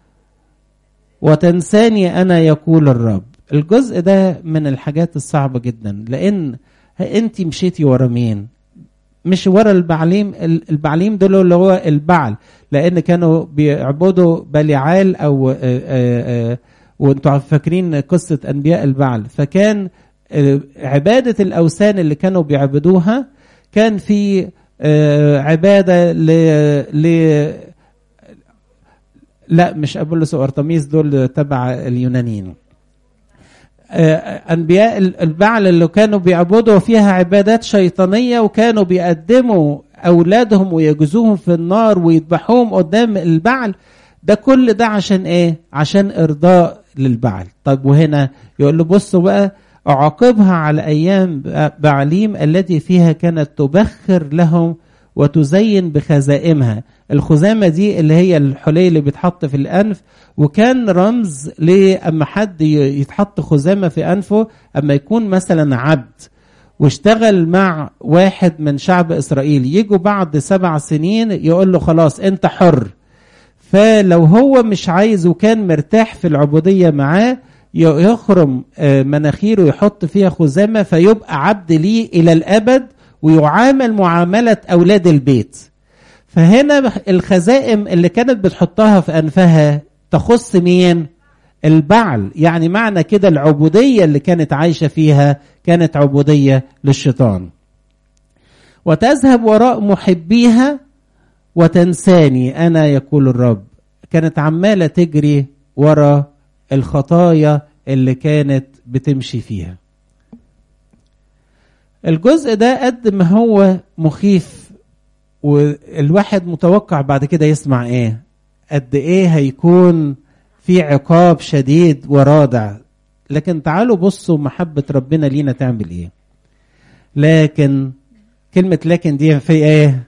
وتنساني انا يقول الرب الجزء ده من الحاجات الصعبة جدا لان انت مشيتي ورا مين مش ورا البعليم البعليم دول اللي هو البعل لان كانوا بيعبدوا بليعال او آآ آآ وانتوا فاكرين قصة أنبياء البعل فكان عبادة الأوثان اللي كانوا بيعبدوها كان في عبادة ل... ل... لا مش أبولس وأرتميس دول تبع اليونانيين أنبياء البعل اللي كانوا بيعبدوا فيها عبادات شيطانية وكانوا بيقدموا أولادهم ويجزوهم في النار ويذبحوهم قدام البعل ده كل ده عشان ايه عشان ارضاء للبعل طيب وهنا يقول له بصوا بقى اعاقبها على ايام بعليم التي فيها كانت تبخر لهم وتزين بخزائمها الخزامه دي اللي هي الحلي اللي بيتحط في الانف وكان رمز لأما حد يتحط خزامه في انفه اما يكون مثلا عبد واشتغل مع واحد من شعب اسرائيل يجوا بعد سبع سنين يقول له خلاص انت حر فلو هو مش عايز وكان مرتاح في العبودية معاه يخرم مناخيره يحط فيها خزامة فيبقى عبد ليه إلى الأبد ويعامل معاملة أولاد البيت فهنا الخزائم اللي كانت بتحطها في أنفها تخص مين؟ البعل يعني معنى كده العبودية اللي كانت عايشة فيها كانت عبودية للشيطان وتذهب وراء محبيها وتنساني انا يقول الرب كانت عماله تجري ورا الخطايا اللي كانت بتمشي فيها الجزء ده قد ما هو مخيف والواحد متوقع بعد كده يسمع ايه قد ايه هيكون في عقاب شديد ورادع لكن تعالوا بصوا محبة ربنا لينا تعمل ايه لكن كلمة لكن دي في ايه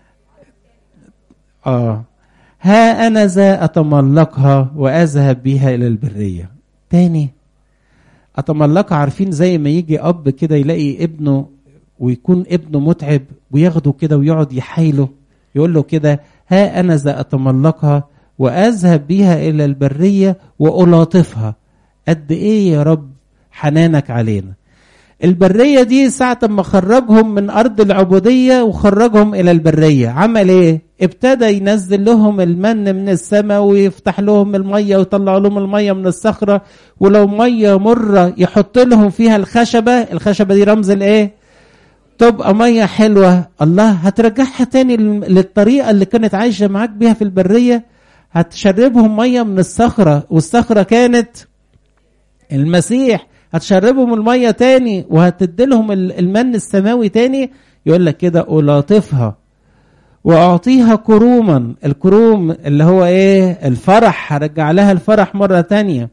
آه ها أنا ذا أتملقها وأذهب بها إلى البرية تاني أتملقها عارفين زي ما يجي أب كده يلاقي ابنه ويكون ابنه متعب وياخده كده ويقعد يحايله يقول له كده ها أنا ذا أتملقها وأذهب بها إلى البرية وألاطفها قد إيه يا رب حنانك علينا البرية دي ساعة ما خرجهم من أرض العبودية وخرجهم إلى البرية عمل إيه؟ ابتدى ينزل لهم المن من السماء ويفتح لهم المية ويطلع لهم المية من الصخرة ولو مية مرة يحط لهم فيها الخشبة الخشبة دي رمز الإيه؟ تبقى مية حلوة الله هترجعها تاني للطريقة اللي كانت عايشة معاك بيها في البرية هتشربهم مية من الصخرة والصخرة كانت المسيح هتشربهم المية تاني وهتديلهم المن السماوي تاني يقول لك كده ألاطفها وأعطيها كروما الكروم اللي هو إيه الفرح هرجع لها الفرح مرة تانية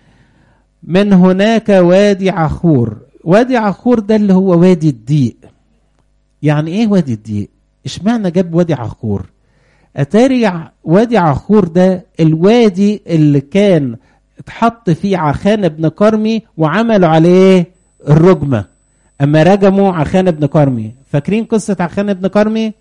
من هناك وادي عخور وادي عخور ده اللي هو وادي الضيق يعني ايه وادي الضيق اشمعنى جاب وادي عخور اتاري وادي عخور ده الوادي اللي كان اتحط فيه عخان ابن كرمي وعملوا عليه الرجمة اما رجموا عخان ابن كرمي فاكرين قصة عخان ابن كرمي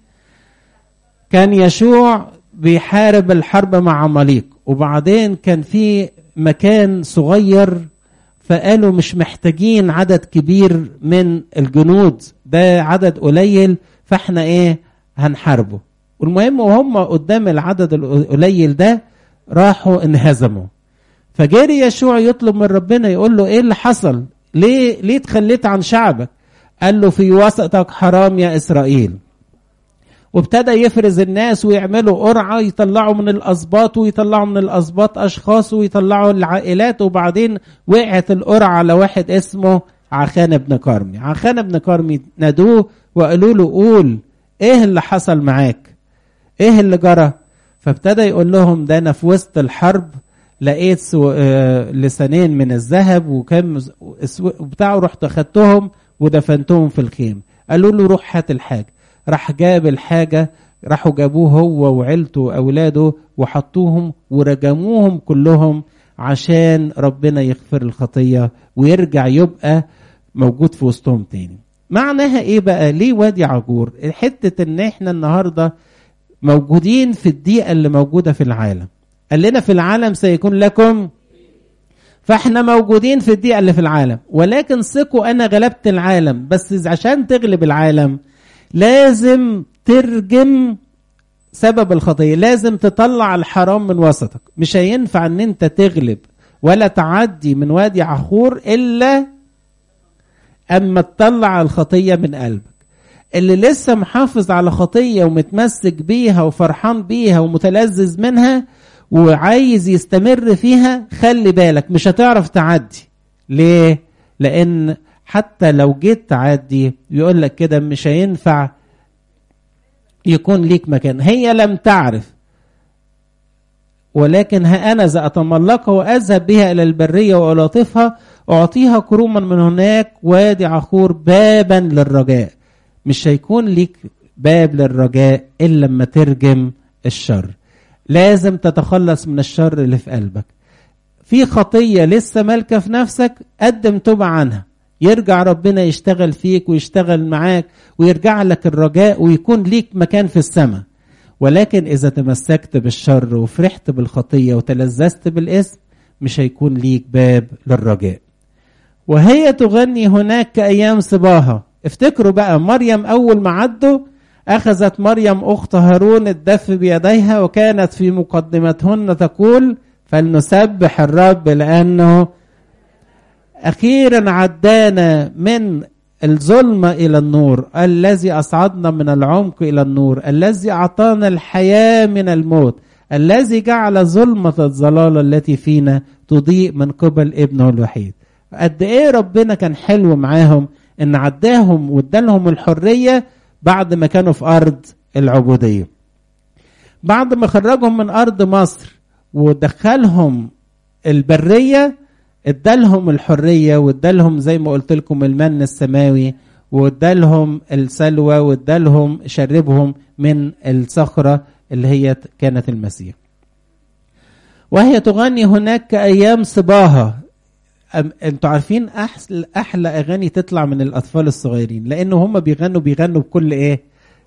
كان يشوع بيحارب الحرب مع عماليق وبعدين كان في مكان صغير فقالوا مش محتاجين عدد كبير من الجنود ده عدد قليل فاحنا ايه هنحاربه والمهم وهم قدام العدد القليل ده راحوا انهزموا فجاري يشوع يطلب من ربنا يقول له ايه اللي حصل ليه ليه تخليت عن شعبك قال له في وسطك حرام يا اسرائيل وابتدى يفرز الناس ويعملوا قرعه يطلعوا من الاسباط ويطلعوا من الاسباط اشخاص ويطلعوا العائلات وبعدين وقعت القرعه على واحد اسمه عخان بن كرمي عخان بن كرمي نادوه وقالوا له قول ايه اللي حصل معاك ايه اللي جرى فابتدى يقول لهم ده انا في وسط الحرب لقيت سو... آه لسانين من الذهب وكم بتاعه رحت اخدتهم ودفنتهم في الخيم قالوا له روح هات الحاجه راح جاب الحاجة راحوا جابوه هو وعيلته وأولاده وحطوهم ورجموهم كلهم عشان ربنا يغفر الخطية ويرجع يبقى موجود في وسطهم تاني معناها ايه بقى ليه وادي عجور حتة ان احنا النهاردة موجودين في الضيقة اللي موجودة في العالم قال لنا في العالم سيكون لكم فاحنا موجودين في الضيقة اللي في العالم ولكن ثقوا انا غلبت العالم بس عشان تغلب العالم لازم ترجم سبب الخطيه لازم تطلع الحرام من وسطك مش هينفع ان انت تغلب ولا تعدي من وادي عخور الا اما تطلع الخطيه من قلبك اللي لسه محافظ على خطيه ومتمسك بيها وفرحان بيها ومتلذذ منها وعايز يستمر فيها خلي بالك مش هتعرف تعدي ليه لان حتى لو جيت تعدي يقول لك كده مش هينفع يكون ليك مكان هي لم تعرف ولكن ها أنا ذا أتملقها وأذهب بها إلى البرية وألاطفها أعطيها كروما من هناك وادي عخور بابا للرجاء مش هيكون ليك باب للرجاء إلا لما ترجم الشر لازم تتخلص من الشر اللي في قلبك في خطية لسه مالكة في نفسك قدم توبة عنها يرجع ربنا يشتغل فيك ويشتغل معاك ويرجع لك الرجاء ويكون ليك مكان في السماء ولكن إذا تمسكت بالشر وفرحت بالخطية وتلذذت بالاسم مش هيكون ليك باب للرجاء وهي تغني هناك كأيام صباها افتكروا بقى مريم أول ما عدوا أخذت مريم أخت هارون الدف بيديها وكانت في مقدمتهن تقول فلنسبح الرب لأنه أخيرا عدانا من الظلمة إلى النور الذي أصعدنا من العمق إلى النور الذي أعطانا الحياة من الموت الذي جعل ظلمة الضلالة التي فينا تضيء من قبل ابنه الوحيد قد إيه ربنا كان حلو معاهم إن عداهم وادالهم الحرية بعد ما كانوا في أرض العبودية بعد ما خرجهم من أرض مصر ودخلهم البرية ادالهم الحريه وادالهم زي ما قلت لكم المن السماوي وادالهم السلوى وادالهم شربهم من الصخره اللي هي كانت المسيح وهي تغني هناك كايام صباها انتوا عارفين احلى احلى اغاني تطلع من الاطفال الصغيرين لان هم بيغنوا بيغنوا بكل ايه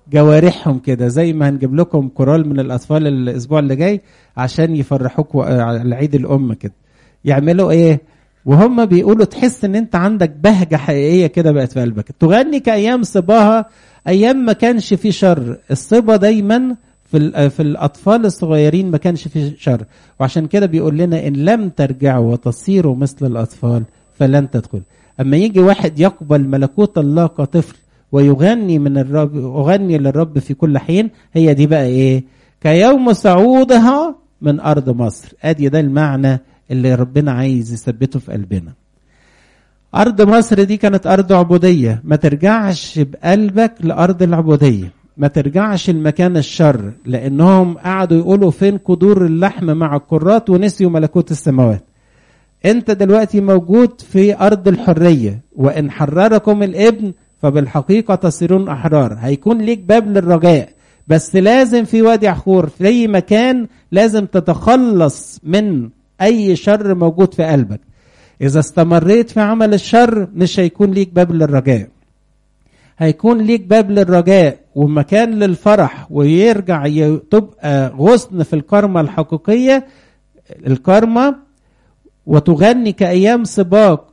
جوارحهم كده زي ما هنجيب لكم كورال من الاطفال الاسبوع اللي جاي عشان يفرحوك على عيد الام كده يعملوا ايه وهم بيقولوا تحس ان انت عندك بهجه حقيقيه كده بقت في قلبك تغني كايام صباها ايام ما كانش في شر الصبا دايما في في الاطفال الصغيرين ما كانش في شر وعشان كده بيقول لنا ان لم ترجعوا وتصيروا مثل الاطفال فلن تدخل اما يجي واحد يقبل ملكوت الله كطفل ويغني من الرب اغني للرب في كل حين هي دي بقى ايه كيوم صعودها من ارض مصر ادي ده المعنى اللي ربنا عايز يثبته في قلبنا ارض مصر دي كانت ارض عبوديه ما ترجعش بقلبك لارض العبوديه ما ترجعش لمكان الشر لانهم قعدوا يقولوا فين قدور اللحم مع الكرات ونسيوا ملكوت السماوات انت دلوقتي موجود في ارض الحريه وان حرركم الابن فبالحقيقه تصيرون احرار هيكون ليك باب للرجاء بس لازم في وادي عخور في اي مكان لازم تتخلص من اي شر موجود في قلبك اذا استمريت في عمل الشر مش هيكون ليك باب للرجاء هيكون ليك باب للرجاء ومكان للفرح ويرجع تبقى غصن في الكرمة الحقيقية الكرمة وتغني كأيام سباق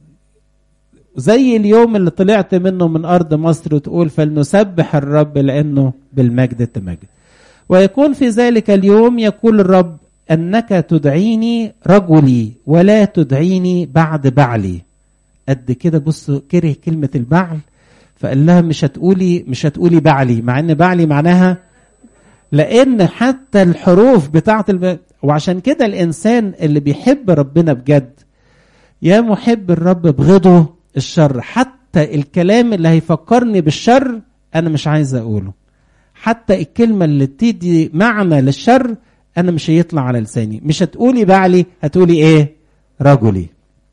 زي اليوم اللي طلعت منه من أرض مصر وتقول فلنسبح الرب لأنه بالمجد تمجد ويكون في ذلك اليوم يقول الرب أنك تدعيني رجلي ولا تدعيني بعد بعلي قد كده بص كره كلمة البعل فقال لها مش هتقولي مش هتقولي بعلي مع ان بعلي معناها لان حتى الحروف بتاعت الب... وعشان كده الانسان اللي بيحب ربنا بجد يا محب الرب بغضه الشر حتى الكلام اللي هيفكرني بالشر انا مش عايز اقوله حتى الكلمه اللي تدي معنى للشر انا مش هيطلع على لساني مش هتقولي بعلي هتقولي ايه رجلي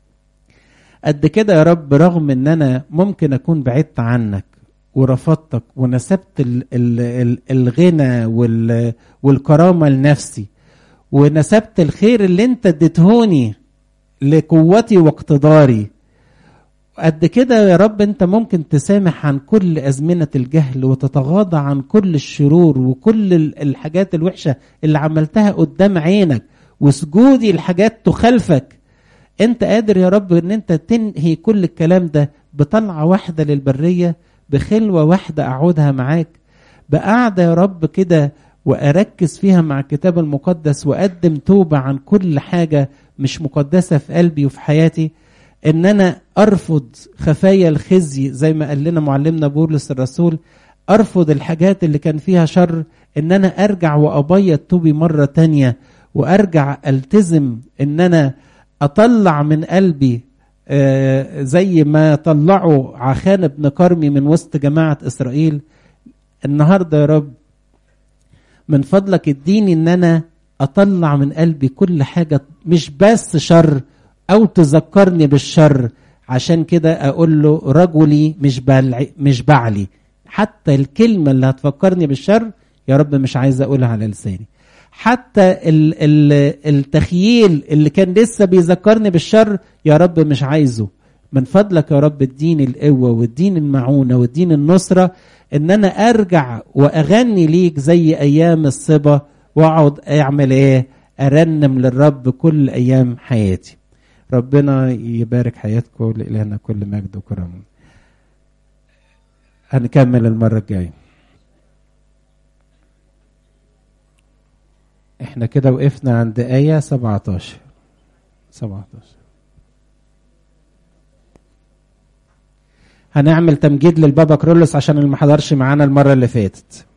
قد كده يا رب رغم ان انا ممكن اكون بعدت عنك ورفضتك ونسبت ال ال ال الغنى وال والكرامه لنفسي ونسبت الخير اللي انت اديتهوني لقوتي واقتداري قد كده يا رب انت ممكن تسامح عن كل ازمنه الجهل وتتغاضى عن كل الشرور وكل الحاجات الوحشه اللي عملتها قدام عينك وسجودي لحاجات تخالفك انت قادر يا رب ان انت تنهي كل الكلام ده بطلعه واحده للبريه بخلوه واحده اقعدها معاك بقعده يا رب كده واركز فيها مع الكتاب المقدس واقدم توبه عن كل حاجه مش مقدسه في قلبي وفي حياتي ان انا ارفض خفايا الخزي زي ما قال لنا معلمنا بولس الرسول ارفض الحاجات اللي كان فيها شر ان انا ارجع وابيض توبي مره تانية وارجع التزم ان انا اطلع من قلبي آه زي ما طلعوا عخان بن كرمي من وسط جماعة إسرائيل النهاردة يا رب من فضلك اديني ان انا اطلع من قلبي كل حاجة مش بس شر او تذكرني بالشر عشان كده اقول له رجلي مش مش بعلي حتى الكلمة اللي هتفكرني بالشر يا رب مش عايز اقولها على لساني حتى ال ال التخييل اللي كان لسه بيذكرني بالشر يا رب مش عايزه من فضلك يا رب اديني القوة واديني المعونة واديني النصرة ان انا ارجع واغني ليك زي ايام الصبا واقعد اعمل ايه ارنم للرب كل ايام حياتي ربنا يبارك حياتكم لإلهنا كل مجد وكرم هنكمل المرة الجاية احنا كده وقفنا عند آية 17 17 هنعمل تمجيد للبابا كرولوس عشان اللي ما حضرش معانا المرة اللي فاتت